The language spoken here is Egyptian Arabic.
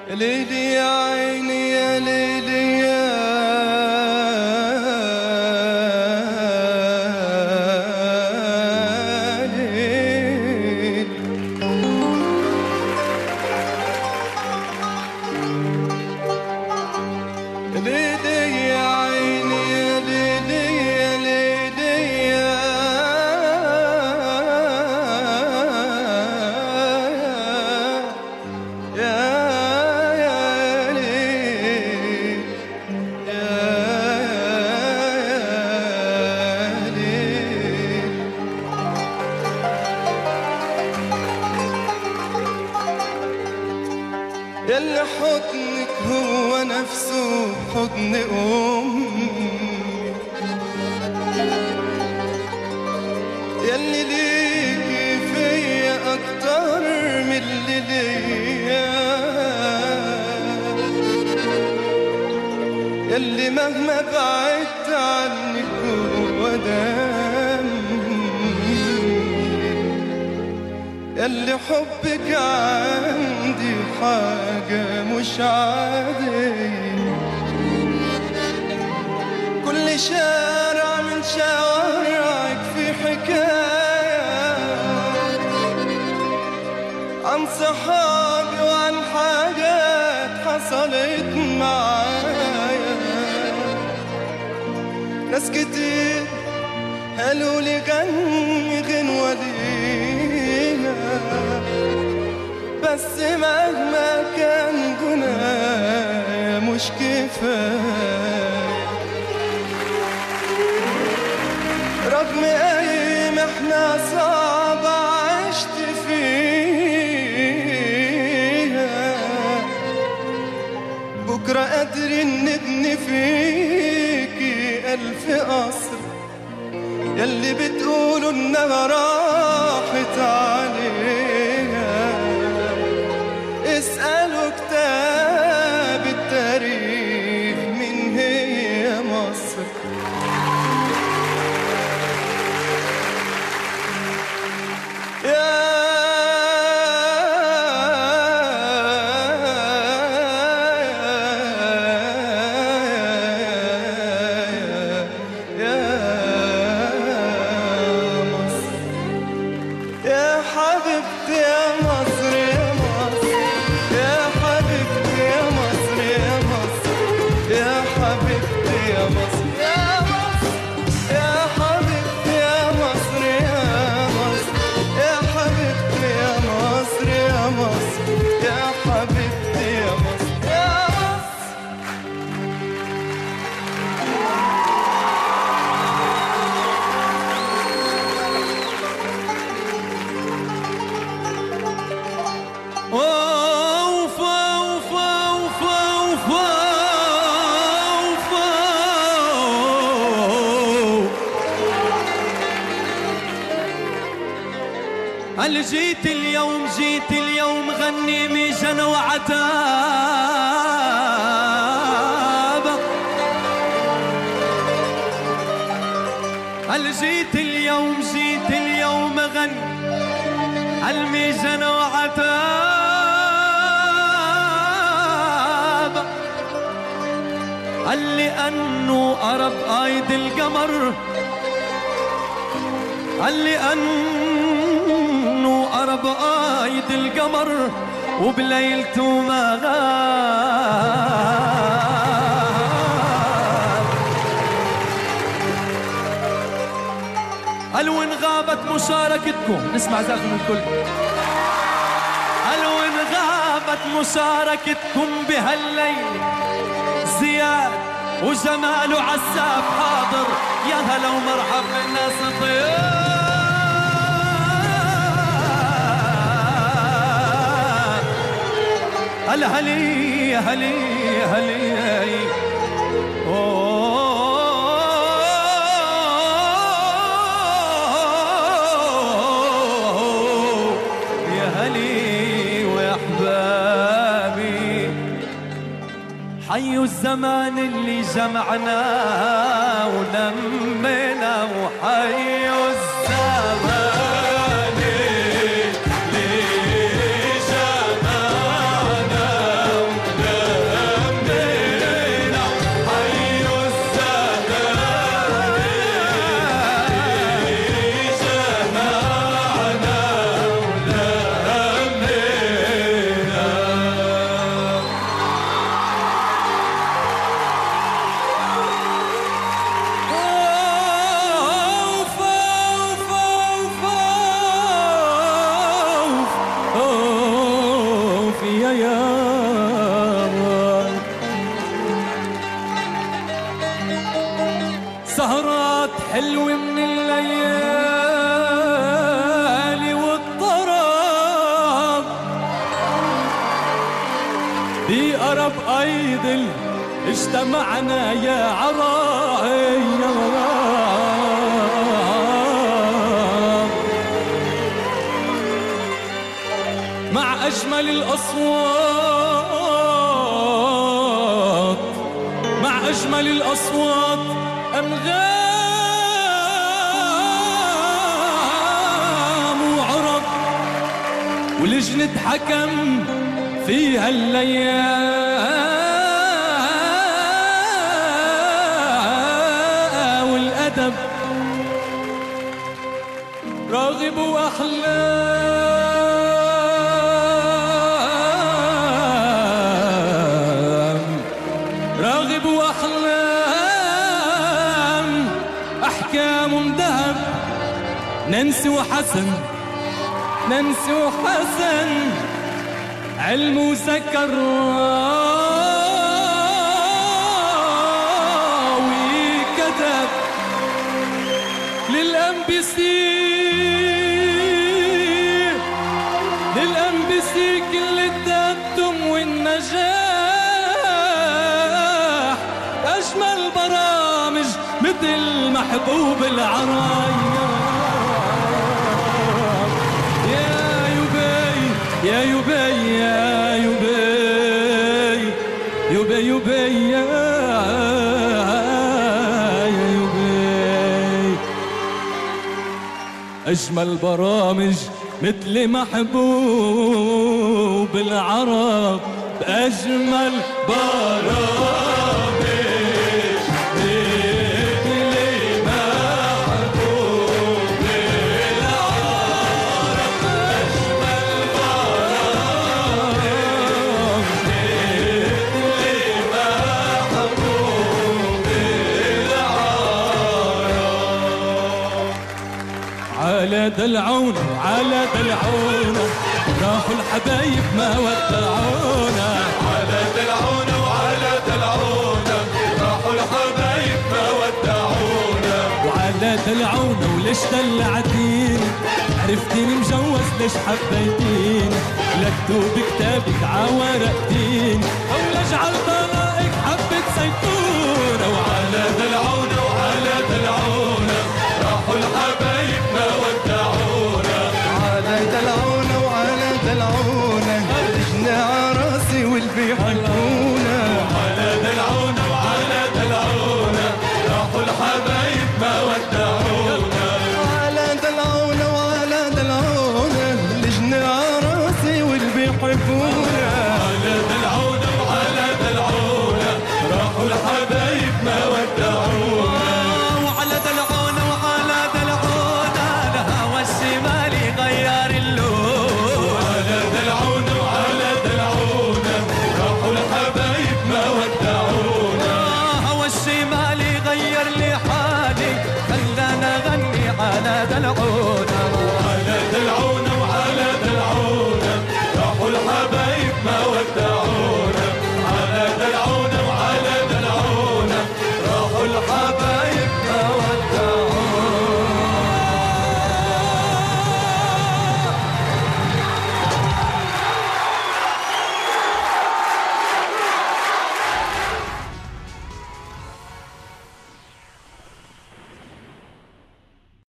ليلي يا عيني يا ليلي يا ليل ليلي يا عيني يا ليلي يا ليلي يا يا يا ليل يا يا ليل يلي حضنك هو نفسه حضن أمي يلي ليكي فيا أكتر من اللي ليا يلي مهما بعدت عنك هو دمي يلي حبك عندي حاجة مش عادية كل شارع من شوارعك في حكاية عن صحابي وعن حاجات حصلت معايا ناس كتير قالوا لي غني غنوة ليها بس مهما كان جنايا مش كفاية رغم اي محنة صعبة عشت فيها بكرة قادرين نبني فيكي ألف قصر يلي بتقولوا إنها راحت عليها اسألوا كتاب التاريخ من هي مصر يا حبيبتي يا مصر يا مصر يا حبيبتي يا مصر يا مصر يا حبيبتي يا مصر يا مصر يا حبيبتي يا مصر يا مصر يا حبيبتي يا مصر يا مصر يا حبيبتي يا مصر يا مصر أوف أوف أوف أوف أوف هل جيت اليوم جيت اليوم غني ميجن وعتاب هل جيت اليوم جيت اليوم غني الميزان وعتاب قال لأنه قرب قايد القمر قال لأنه قرب قايد القمر وبليلته ما غاب قال وإن غابت مشاركتكم نسمع زاف من الكل قال وإن غابت مشاركتكم بهالليل زياد وجمال عساف حاضر يا هلا ومرحب بالناس طيب هلا هلي هلي هلي أوه يا هلي وأحبابي حيوا الزمان اللي جمعنا ولمنا وحيوا الزمان اللي جمعنا بأرب أيدل اجتمعنا يا عراعي مع أجمل الأصوات مع أجمل الأصوات أنغام وعرب ولجنة حكم فيها الليالي والأدب راغب وأحلام راغب وأحلام أحكام ذهب ننسي وحسن ننسي وحسن علم وسكر وكتب للأنبسي للأنبسي كل التقدم والنجاح أجمل برامج مثل محبوب العرايا يا يبي يا يبي يا يبي يبي يبي يا يا يبي أجمل برامج مثل محبوب العرب بأجمل برامج مثل محبوب العرب أجمل برامج مثل محبوب العرب على دلعون على دلعون راحوا الحبايب ما ودعونا على دلعونا وعلى دلعونا راحوا الحبايب ما ودعونا وعلى دلعونا وليش دلعتين عرفتيني مجوز ليش حبيتين لكتوب كتابك عورقتين او لاجعل طلائق حبة زيتونة وعلى على دلعونا وعلى دلعونا